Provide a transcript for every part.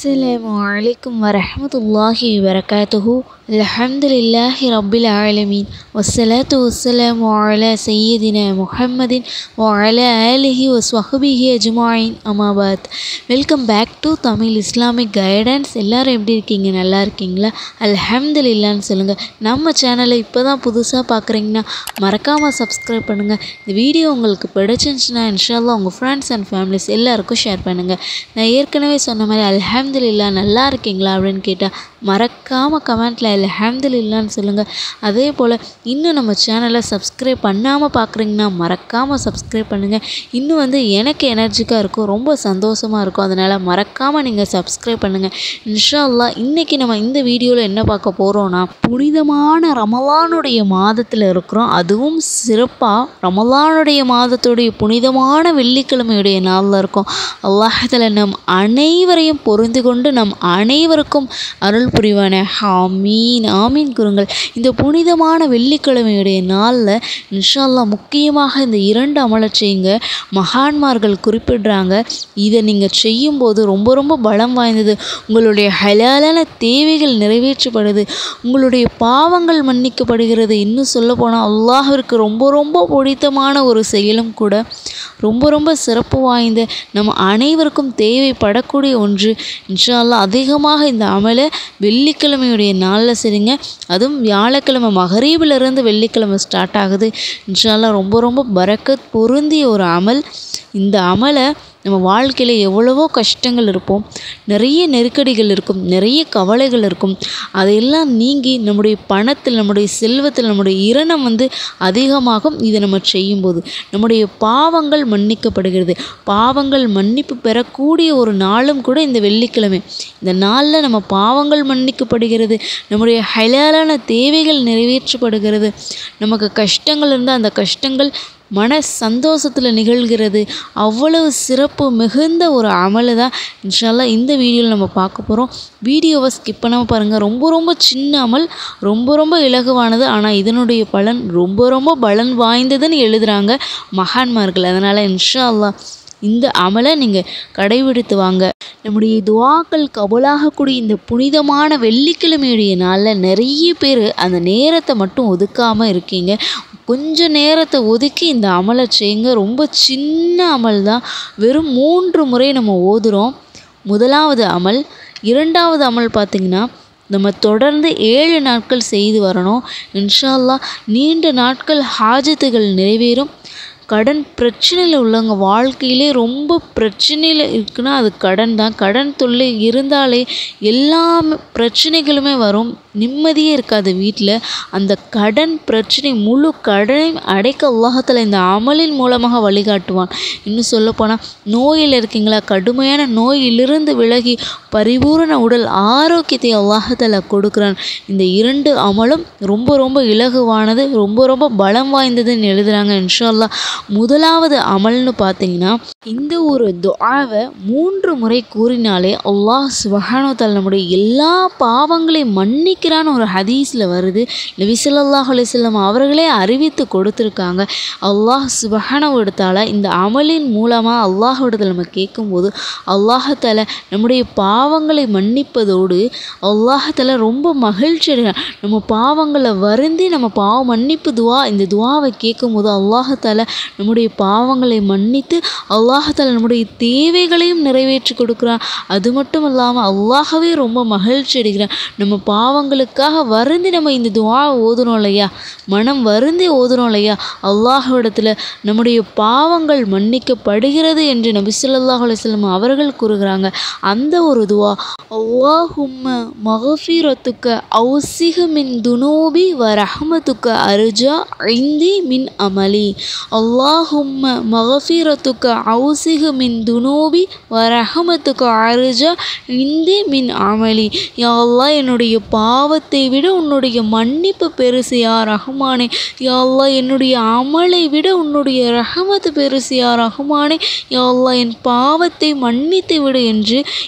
السلام عليكم ورحمة الله وبركاته الحمد لله رب العالمين والصلاة والسلام على سيدنا محمد وعلى آله وصحبه أجمعين أما بعد welcome back to Tamil Islamic guidance எல்லாரும் எப்படி இருக்கீங்க நல்லா இருக்கீங்களா அல்ஹம்துலில்லான்னு சொல்லுங்கள் நம்ம சேனலை இப்போ தான் புதுசாக பார்க்குறீங்கன்னா மறக்காமல் சப்ஸ்கிரைப் பண்ணுங்கள் இந்த வீடியோ உங்களுக்கு பிடிச்சிருந்துச்சுன்னா இன்ஷால்லா உங்கள் ஃப்ரெண்ட்ஸ் அண்ட் ஃபேமிலிஸ் எல்லாருக்கும் ஷேர் பண்ணுங்கள் நான் ஏற்கனவே சொன்ன மாதிரி அல்ஹம்துலில்லா நல்லா இருக்கீங்களா அப்படின்னு கேட்டால் மறக்காமல் கமெண்ட்டில் அல்ஹம்துலில்லான்னு சொல்லுங்கள் அதே போல் இன்னும் நம்ம சேனலை சப்ஸ்கிரைப் பண்ணாமல் பார்க்குறீங்கன்னா மறக்காமல் சப்ஸ்கிரைப் பண்ணுங்கள் இன்னும் வந்து எனக்கு எனர்ஜிக்காக இருக்கும் ரொம்ப சந்தோஷமாக இருக்கும் அதனால் மறக்காமல் நீங்கள் சப்ஸ்கிரைப் பண்ணுங்கள் இன்ஷா அல்லாஹ் இன்றைக்கி நம்ம இந்த வீடியோவில் என்ன பார்க்க போகிறோன்னா புனிதமான ரமலானுடைய மாதத்தில் இருக்கிறோம் அதுவும் சிறப்பாக ரமலானுடைய மாதத்துடைய புனிதமான வெள்ளிக்கிழமையுடைய நாளில் இருக்கோம் அல்லாஹத்தில் நம் அனைவரையும் பொருந்து கொண்டு நம் அனைவருக்கும் அருள் புரிவான ஆமீன் ஆமீன் குருங்கள் இந்த புனிதமான வெள்ளிக்கிழமையுடைய நாளில் இன்ஷா அல்லாஹ் முக்கியமாக இந்த இரண்டு அமலை செய்யுங்க மகான்மார்கள் குறிப்பிடுறாங்க இதை நீங்கள் செய்யும்போது ரொம்ப ரொம்ப பலம் வாய்ந்தது உங்களுடைய ஹலாலான தேவைகள் நிறைவேற்றப்படுது உங்களுடைய பாவங்கள் மன்னிக்கப்படுகிறது இன்னும் சொல்ல போனால் அல்லாஹிற்கு ரொம்ப ரொம்ப பிடித்தமான ஒரு செயலும் கூட ரொம்ப ரொம்ப சிறப்பு வாய்ந்த நம்ம அனைவருக்கும் தேவைப்படக்கூடிய ஒன்று இன்ஷா அல்லாஹ் அதிகமாக இந்த அமலை வெள்ளிக்கிழமையுடைய நாளில் செய்யுங்க அதுவும் வியாழக்கிழமை மகரீபிலிருந்து வெள்ளிக்கிழமை ஸ்டார்ட் ஆகுது இன்ஷா அல்லாஹ் ரொம்ப ரொம்ப பரக்கத் பொருந்திய ஒரு அமல் இந்த அமலை நம்ம வாழ்க்கையில் எவ்வளவோ கஷ்டங்கள் இருப்போம் நிறைய நெருக்கடிகள் இருக்கும் நிறைய கவலைகள் இருக்கும் அதையெல்லாம் நீங்கி நம்முடைய பணத்தில் நம்முடைய செல்வத்தில் நம்முடைய இரணம் வந்து அதிகமாகும் இதை நம்ம செய்யும்போது நம்முடைய பாவங்கள் மன்னிக்கப்படுகிறது பாவங்கள் மன்னிப்பு பெறக்கூடிய ஒரு நாளும் கூட இந்த வெள்ளிக்கிழமை இந்த நாளில் நம்ம பாவங்கள் மன்னிக்கப்படுகிறது நம்முடைய ஹலாலான தேவைகள் நிறைவேற்றப்படுகிறது நமக்கு கஷ்டங்கள் இருந்தால் அந்த கஷ்டங்கள் மன சந்தோஷத்தில் நிகழ்கிறது அவ்வளவு சிறப்பு மிகுந்த ஒரு அமலை தான் இன்ஷால்லா இந்த வீடியோவில் நம்ம பார்க்க போகிறோம் வீடியோவை ஸ்கிப் பண்ணாமல் பாருங்கள் ரொம்ப ரொம்ப சின்ன அமல் ரொம்ப ரொம்ப இலகுவானது ஆனால் இதனுடைய பலன் ரொம்ப ரொம்ப பலன் வாய்ந்ததுன்னு எழுதுகிறாங்க மகான்மார்கள் அதனால் இன்ஷா அல்லாஹ் இந்த அமலை நீங்கள் கடைபிடித்து வாங்க நம்முடைய துவாக்கள் கபலாகக்கூடிய இந்த புனிதமான வெள்ளிக்கிழமையுடைய நாளில் நிறைய பேர் அந்த நேரத்தை மட்டும் ஒதுக்காமல் இருக்கீங்க கொஞ்சம் நேரத்தை ஒதுக்கி இந்த அமலை செய்யுங்க ரொம்ப சின்ன அமல் தான் வெறும் மூன்று முறை நம்ம ஓதுறோம் முதலாவது அமல் இரண்டாவது அமல் பார்த்திங்கன்னா நம்ம தொடர்ந்து ஏழு நாட்கள் செய்து வரணும் இன்ஷா அல்லாஹ் நீண்ட நாட்கள் ஹாஜத்துகள் நிறைவேறும் கடன் பிரச்சனையில் உள்ளவங்க வாழ்க்கையிலே ரொம்ப பிரச்சனையில் இருக்குன்னா அது கடன் தான் கடன் தொல்லை இருந்தாலே எல்லா பிரச்சனைகளுமே வரும் நிம்மதியே இருக்காது வீட்டில் அந்த கடன் பிரச்சனை முழு கடனையும் அடைக்க அல்லாஹத்தில் இந்த அமலின் மூலமாக வழிகாட்டுவான் இன்னும் சொல்லப்போனால் நோயில் இருக்கீங்களா கடுமையான நோயிலிருந்து விலகி பரிபூரண உடல் ஆரோக்கியத்தை அல்லாஹத்தில் கொடுக்குறான் இந்த இரண்டு அமலும் ரொம்ப ரொம்ப இலகுவானது ரொம்ப ரொம்ப பலம் வாய்ந்ததுன்னு எழுதுகிறாங்க இன்ஷால்லா முதலாவது அமல்னு பார்த்தீங்கன்னா இந்த ஒரு துஆவை மூன்று முறை கூறினாலே அல்லாஹ் சுபஹானோத்தால் நம்முடைய எல்லா பாவங்களையும் மன்னிக்கிறான்னு ஒரு ஹதீஸில் வருது நபி ஸல்லல்லாஹு அலைஹி வஸல்லம் அவர்களே அறிவித்து கொடுத்துருக்காங்க அல்லாஹ் சுபஹானவிடத்தால் இந்த அமலின் மூலமாக அல்லாஹ்விடத்தில் நம்ம கேட்கும்போது அல்லாஹால நம்முடைய பாவங்களை மன்னிப்பதோடு அல்லாஹால ரொம்ப மகிழ்ச்சி அடைகிறான் நம்ம பாவங்களை வருந்தி நம்ம பாவ மன்னிப்பு துவா இந்த துவாவை கேட்கும்போது அல்லாஹால நம்முடைய பாவங்களை மன்னித்து அல்லாஹால நம்முடைய தேவைகளையும் நிறைவேற்றி கொடுக்குறான் அது மட்டும் இல்லாமல் அல்லாஹவே ரொம்ப மகிழ்ச்சி அடைகிறான் நம்ம பாவங்களுக்காக வருந்தி நம்ம இந்த துவா ஓதுறோம் இல்லையா மனம் வருந்தி ஓதுறோம் இல்லையா அல்லாஹ்விடத்தில் நம்முடைய பாவங்கள் மன்னிக்கப்படுகிறது என்று நபி ஸல்லல்லாஹு அலைஹி வஸல்லம் அவர்கள் கூறுகிறாங்க அந்த ஒரு துவா அல்லாஹும்ம மகஃபிரத்துக்க அவுசிக மின் துனூபி வ ரஹ்மத்துக்க அர்ஜா ஐந்தி மின் அமலி அல்லாஹும்ம மகஃபிரத்துக்க அவுசிக மின் துனூபி வ ரஹ்மத்துக்க அர்ஜா இந்தி மின் அமலி யா அல்லாஹ் என்னுடைய பாவத்தை விட உன்னுடைய மன்னிப்பு பெருசு யா ரஹ்மானே யா அல்லாஹ் என்னுடைய அமலை விட உன்னுடைய ரஹமத்து பெருசு யா ரஹ்மானே யா அல்லாஹ் என் பாவத்தை மன்னித்து விடு என்று இந்த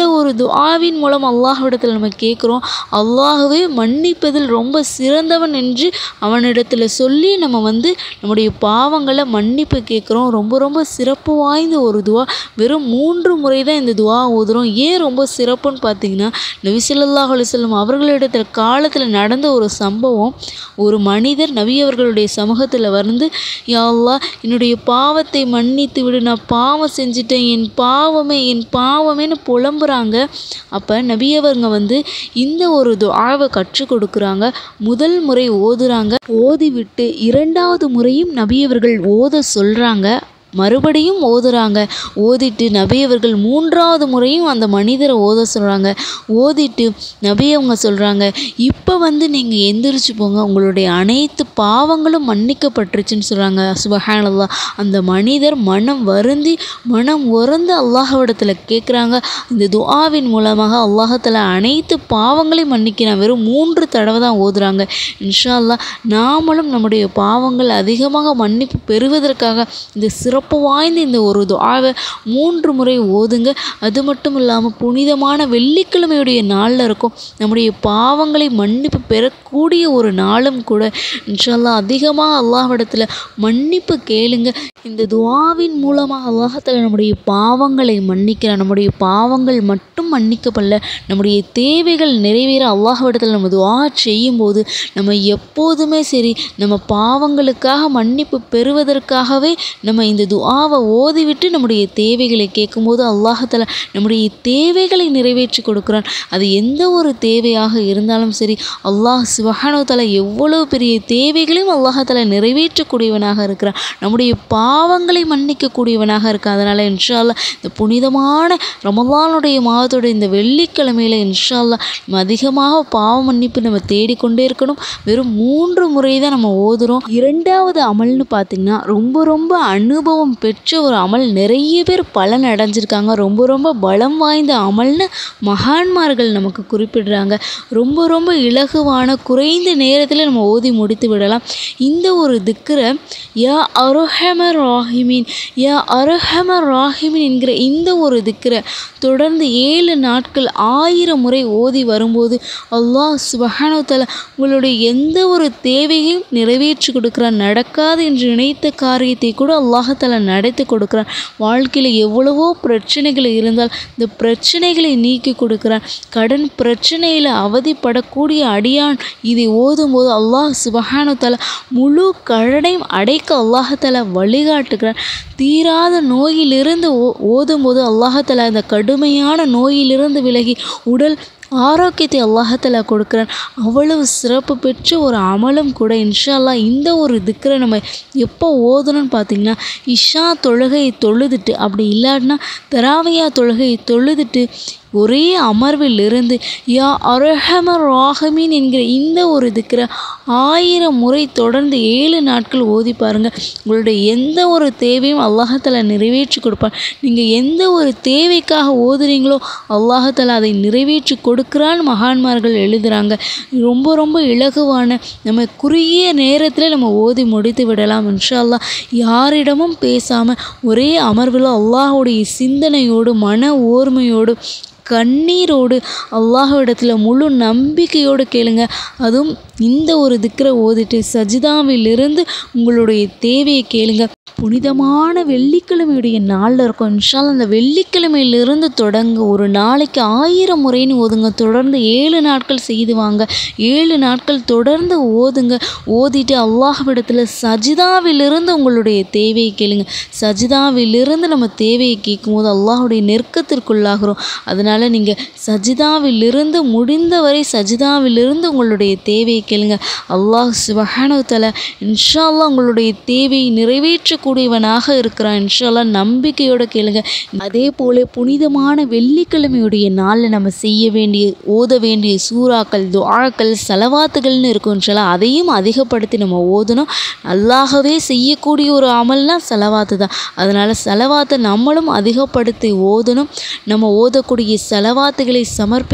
ஒரு துஆவின் மூலம் அல்லாஹ்விடத்தில் நம்ம கேட்குறோம் அல்லாஹ்வே மன்னிப்பதில் ரொம்ப சிறந்தவன் என்று அவனிடத்தில் சொல்லி நம்ம வந்து நம்முடைய பாவங்களை மன்னிப்பு கேட்குறோம் ரொம்ப ரொம்ப சிறப்பு வாய்ந்த ஒரு துவா வெறும் மூன்று முறை தான் இந்த துவா ஓதுறோம் ஏன் ரொம்ப சிறப்புன்னு பார்த்தீங்கன்னா நபி ஸல்லல்லாஹு அலைஹி வஸல்லம் அவர்களிடத்தில் காலத்தில் நடந்த ஒரு சம்பவம் ஒரு மனிதர் நபி அவர்களுடைய சமூகத்தில் வந்து யா அல்லாஹ் என்னுடைய பாவத்தை மன்னித்து விடு நான் பாவம் செஞ்சுட்டேன் என் பாவமே என் பாவமேன்னு புலம்புறாங்க அப்போ நபி அவங்க வந்து இந்த ஒரு துஆவை கற்றுக் கொடுக்குறாங்க முதல் முறை ஓதுறாங்க ஓதிவிட்டு இரண்டாவது முறையும் நபி அவர்கள் ஓத சொல்கிறாங்க மறுபடியும் ஓதுறாங்க ஓதிட்டு நபி அவர்கள் மூன்றாவது முறையும் அந்த மனிதரை ஓத சொல்கிறாங்க ஓதிட்டு நபி அவங்க சொல்கிறாங்க இப்போ வந்து நீங்கள் எந்திரிச்சு போங்க உங்களுடைய அனைத்து பாவங்களும் மன்னிக்கப்பட்டுருச்சுன்னு சொல்கிறாங்க சுபஹானல்லாஹ் அந்த மனிதர் மனம் வருந்தி மனம் உறந்து அல்லாஹ்விடத்தில் கேட்குறாங்க இந்த துஆவின் மூலமாக அல்லாஹத்தில் அனைத்து பாவங்களையும் மன்னிக்கிறான் வெறும் மூன்று தடவை தான் ஓதுறாங்க இன்ஷா அல்லாஹ் நாமளும் நம்முடைய பாவங்கள் அதிகமாக மன்னிப்பு பெறுவதற்காக இந்த சிறப்பு வாய்ந்த இந்த ஒரு துஆவை மூன்று முறை ஓதுங்க அது மட்டும் இல்லாமல் புனிதமான வெள்ளிக்கிழமையுடைய நாளில் இருக்கும் நம்முடைய பாவங்களை மன்னிப்பு பெறக்கூடிய ஒரு நாளும் கூட இன்ஷா அல்லாஹ் அதிகமாக அல்லாஹ்விடத்தில் மன்னிப்பு கேளுங்க இந்த துஆவின் மூலமாக அல்லாஹத்தில் நம்முடைய பாவங்களை மன்னிக்கிறான் நம்முடைய பாவங்கள் மட்டும் மன்னிக்கப்படல நம்முடைய தேவைகள் நிறைவேற அல்லாஹ்விடத்தில் நம்ம துஆ செய்யும்போது நம்ம எப்போதுமே சரி நம்ம பாவங்களுக்காக மன்னிப்பு பெறுவதற்காகவே நம்ம இந்த துஆவை ஓதிவிட்டு நம்முடைய தேவைகளை கேட்கும்போது அல்லாஹால நம்முடைய தேவைகளை நிறைவேற்றி கொடுக்குறான் அது எந்த ஒரு தேவையாக இருந்தாலும் சரி அல்லாஹ் சுபஹானவத்தால எவ்வளவு பெரிய தேவைகளையும் அல்லாஹால நிறைவேற்றக்கூடியவனாக இருக்கிறான் நம்முடைய பாவங்களை மன்னிக்கக்கூடியவனாக இருக்கான் அதனால் இன்ஷா அல்லாஹ் இந்த புனிதமான ரமலானுடைய மாதத்தோட இந்த வெள்ளிக்கிழமையில் இன்ஷா அல்லாஹ் நம்ம அதிகமாக பாவ மன்னிப்பு நம்ம தேடிக்கொண்டே இருக்கணும் வெறும் மூன்று முறை தான் நம்ம ஓதுறோம் இரண்டாவது அமல்னு பார்த்திங்கன்னா ரொம்ப ரொம்ப அனுபவம் பெற்ற ஒரு அமல் நிறைய பேர் பலன் அடைஞ்சிருக்காங்க ரொம்ப ரொம்ப பலம் வாய்ந்த அமல்னு மகான்மார்கள் நமக்கு குறிப்பிடுறாங்க ரொம்ப ரொம்ப இலகுவான குறைந்த நேரத்தில் நம்ம ஓதி முடித்து விடலாம் இந்த ஒரு திக்கரை யா அருஹமர் ராஹிமின் யா அருஹமர் ராஹிமின் என்கிற இந்த ஒரு திக்கரை தொடர்ந்து ஏழு நாட்கள் ஆயிரம் முறை ஓதி வரும்போது அல்லாஹ் சுபஹானவத்தால உங்களுடைய எந்த ஒரு தேவையும் நிறைவேற்றி கொடுக்குறான் நடக்காது என்று நினைத்த காரியத்தை கூட அல்லாஹால நடத்தி கொடுக்குறான் வாழ்க்கையில் எவ்வளவோ பிரச்சனைகள் இருந்தால் இந்த பிரச்சனைகளை நீக்கி கொடுக்குறான் கடன் பிரச்சனையில் அவதிப்படக்கூடிய அடியான் இதை ஓதும்போது அல்லாஹ் சுபஹானவத்தால முழு கடனையும் அடைக்க அல்லாஹால வழிகாட்டுகிறான் தீராத நோயிலிருந்து ஓ ஓதும்போது அல்லாஹால அந்த கடுமையான நோயிலிருந்து விலகி உடல் ஆரோக்கியத்தை அல்லாஹால கொடுக்குறான் அவ்வளவு சிறப்பு பெற்ற ஒரு அமலும் கூட இன்ஷா அல்லாஹ் இந்த ஒரு திக்கரை நம்ம எப்போ ஓதணும்னு பார்த்தீங்கன்னா இஷா தொழுகையை தொழுதுட்டு அப்படி இல்லாட்டினா தராவையா தொழுகையை தொழுதுட்டு ஒரே அமர்வில் இருந்து யா அரஹமர் ராஹமீன் என்கிற இந்த ஒரு திக்கரை ஆயிரம் முறை தொடர்ந்து ஏழு நாட்கள் ஓதி பாருங்க உங்களுடைய எந்த ஒரு தேவையும் அல்லாஹால நிறைவேற்றி கொடுப்பான் நீங்கள் எந்த ஒரு தேவைக்காக ஓதுறீங்களோ அல்லாஹால அதை நிறைவேற்றி கொடுக்குறான்னு மகான்மார்கள் எழுதுகிறாங்க ரொம்ப ரொம்ப இலகுவான நம்ம குறுகிய நேரத்தில் நம்ம ஓதி முடித்து விடலாம் இன்ஷா அல்லாஹ் யாரிடமும் பேசாமல் ஒரே அமர்வில் அல்லாஹுடைய சிந்தனையோடு மன ஓர்மையோடு கண்ணீரோடு அல்லாஹ்விடத்தில் முழு நம்பிக்கையோடு கேளுங்க அதுவும் இந்த ஒரு திக்கரை ஓதிட்டு சஜிதாவிலிருந்து உங்களுடைய தேவையை கேளுங்க புனிதமான வெள்ளிக்கிழமையுடைய நாளில் இருக்கும் இன்ஷால் அந்த வெள்ளிக்கிழமையிலிருந்து தொடங்க ஒரு நாளைக்கு ஆயிரம் முறைன்னு ஓதுங்க தொடர்ந்து ஏழு நாட்கள் செய்து வாங்க ஏழு நாட்கள் தொடர்ந்து ஓதுங்க ஓதிட்டு அல்லாஹ்விடத்தில் சஜிதாவிலிருந்து உங்களுடைய தேவையை கேளுங்க சஜிதாவிலிருந்து நம்ம தேவையை கேட்கும்போது அல்லாஹுடைய நெருக்கத்திற்குள்ளாகிறோம் அதனால் நீங்கள் சஜிதாவிலிருந்து முடிந்தவரை சஜிதாவிலிருந்து உங்களுடைய தேவையை கேளுங்க அல்லாஹ் சுபஹானவத்தால இன்ஷா அல்லாஹ் உங்களுடைய தேவையை நிறைவேற்றக்கூடியவனாக இருக்கிறான் இன்ஷா அல்லாஹ் நம்பிக்கையோட கேளுங்க அதே போல புனிதமான வெள்ளிக்கிழமையுடைய நாளில் நம்ம செய்ய வேண்டிய ஓத வேண்டிய சூறாக்கள் துஆக்கள் சலவாத்துகள்னு இருக்கும் இன்ஷா அல்லாஹ் அதையும் அதிகப்படுத்தி நம்ம ஓதணும் அல்லாஹவே செய்யக்கூடிய ஒரு அமல்னா செலவாத்து தான் அதனால் செலவாத்தை நம்மளும் அதிகப்படுத்தி ஓதணும் நம்ம ஓதக்கூடிய செலவாத்துகளை சமர்ப்பிக்க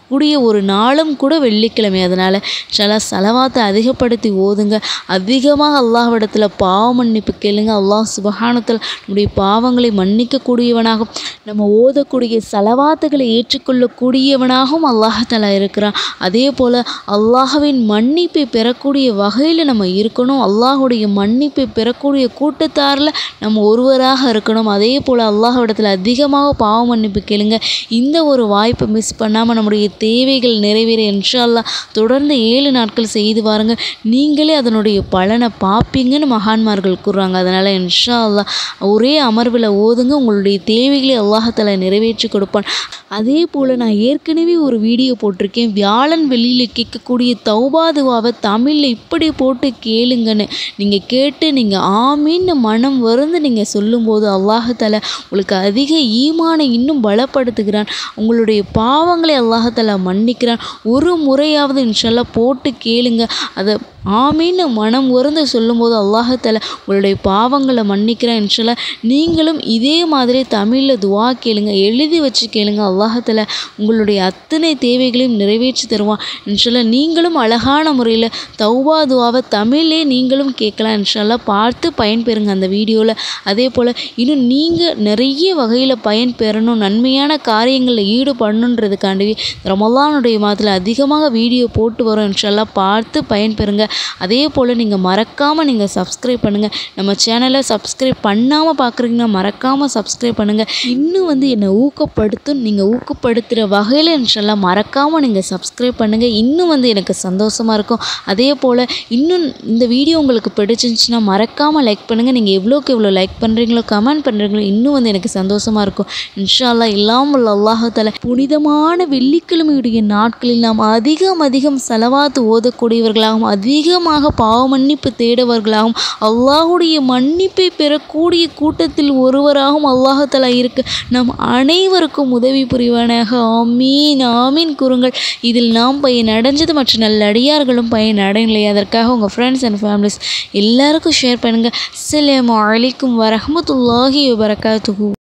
கூடிய ஒரு நாளும் கூட வெள்ளிக்கிழமை அதனால் சில செலவாத்தை அதிகப்படுத்தி ஓதுங்க அதிகமாக அல்லாஹ்விடத்தில் பாவ மன்னிப்பு கேளுங்க அல்லாஹ் சுபஹானத்தில் நம்முடைய பாவங்களை மன்னிக்கக்கூடியவனாகவும் நம்ம ஓதக்கூடிய செலவாத்துகளை ஏற்றுக்கொள்ளக்கூடியவனாகவும் அல்லாஹாலா இருக்கிறான் அதே போல் அல்லாஹ்வின் மன்னிப்பை பெறக்கூடிய வகையில் நம்ம இருக்கணும் அல்லாஹுடைய மன்னிப்பை பெறக்கூடிய கூட்டத்தாரில் நம்ம ஒருவராக இருக்கணும் அதே போல் அல்லாஹ்விடத்தில் அதிகமாக பாவ மன்னிப்பு கேளுங்க இந்த ஒரு வாய்ப்பை மிஸ் பண்ணாமல் நம்முடைய தேவைகள் நிறைவேற இன்ஷா அல்லாஹ் தொடர்ந்து ஏழு நாட்கள் செய்து பாருங்க நீங்களே அதனுடைய பலனை பார்ப்பீங்கன்னு மகான்மார்கள் கூறுறாங்க அதனால் இன்ஷா அல்லாஹ் ஒரே அமர்வில் ஓதுங்க உங்களுடைய தேவைகளை அல்லாஹால நிறைவேற்றி கொடுப்பான் அதே போல் நான் ஏற்கனவே ஒரு வீடியோ போட்டிருக்கேன் வியாழன் வெளியில் கேட்கக்கூடிய தௌபாதுவாவை தமிழில் இப்படி போட்டு கேளுங்கன்னு நீங்கள் கேட்டு நீங்கள் ஆமீன்னு மனம் வருந்து நீங்கள் சொல்லும்போது அல்லாஹால உங்களுக்கு அதிக ஈமானை இன்னும் பலப்படுத்துகிறான் உங்களுடைய பாவங்களை அல்லாஹால மன்னிக்கிறான் ஒரு முறையாவது இன்ஷால்லா போட்டு கேளுங்க அதை ஆமீன்னு மனம் உறந்து சொல்லும்போது அல்லாஹால உங்களுடைய பாவங்களை மன்னிக்கிறேன் இன்ஷால்லா நீங்களும் இதே மாதிரி தமிழில் துவா கேளுங்க எழுதி வச்சு கேளுங்க அல்லாஹால உங்களுடைய அத்தனை தேவைகளையும் நிறைவேற்றி தருவான் இன்ஷால்லா நீங்களும் அழகான முறையில் தௌபா துவாவை தமிழே நீங்களும் கேட்கலாம் இன்ஷால்லா பார்த்து பயன்பெறுங்க அந்த வீடியோவில் அதே போல் இன்னும் நீங்கள் நிறைய வகையில் பயன்பெறணும் நன்மையான காரியங்களில் ஈடுபடணுன்றதுக்காண்டி ரமலானுடைய மாதத்தில் அதிகமாக வீடியோ போட்டு வரோம் இன்ஷால்லா பார்த்து பயன்பெறுங்க அதே போல் நீங்கள் மறக்காமல் நீங்கள் சப்ஸ்கிரைப் பண்ணுங்கள் நம்ம சேனலை சப்ஸ்கிரைப் பண்ணாமல் பார்க்குறீங்கன்னா மறக்காமல் சப்ஸ்கிரைப் பண்ணுங்கள் இன்னும் வந்து என்னை ஊக்கப்படுத்தும் நீங்கள் ஊக்கப்படுத்துகிற வகையில் இன்ஷால்லா மறக்காமல் நீங்கள் சப்ஸ்கிரைப் பண்ணுங்கள் இன்னும் வந்து எனக்கு சந்தோஷமாக இருக்கும் அதே போல் இன்னும் இந்த வீடியோ உங்களுக்கு பிடிச்சிருந்துச்சுன்னா மறக்காமல் லைக் பண்ணுங்கள் நீங்கள் எவ்வளோக்கு எவ்வளோ லைக் பண்ணுறீங்களோ கமெண்ட் பண்ணுறீங்களோ இன்னும் வந்து எனக்கு சந்தோஷமாக இருக்கும் இன்ஷா அல்லாஹ் இல்லாமல் அல்லாஹால புனிதமான வெள்ளிக்கிழமையுடைய நாட்களில் நாம் அதிகம் அதிகம் செலவாத்து ஓதக்கூடியவர்களாகவும் அதிகமாக பாவ மன்னிப்பு தேடவர்களாகவும் அல்லாஹுடைய மன்னிப்பை பெறக்கூடிய கூட்டத்தில் ஒருவராகவும் அல்லாஹாலா இருக்க நம் அனைவருக்கும் உதவி புரிவானாக ஆமீன் ஆமீன் கூறுங்கள் இதில் நாம் பயன் அடைஞ்சது மற்ற நல்ல அடியார்களும் பயன் அடையலை அதற்காக உங்கள் ஃப்ரெண்ட்ஸ் அண்ட் ஃபேமிலிஸ் எல்லாருக்கும் ஷேர் பண்ணுங்கள் அஸ்ஸலாமு அலைக்கும் வரஹ்மத்துல்லாஹி வபரகாத்துஹு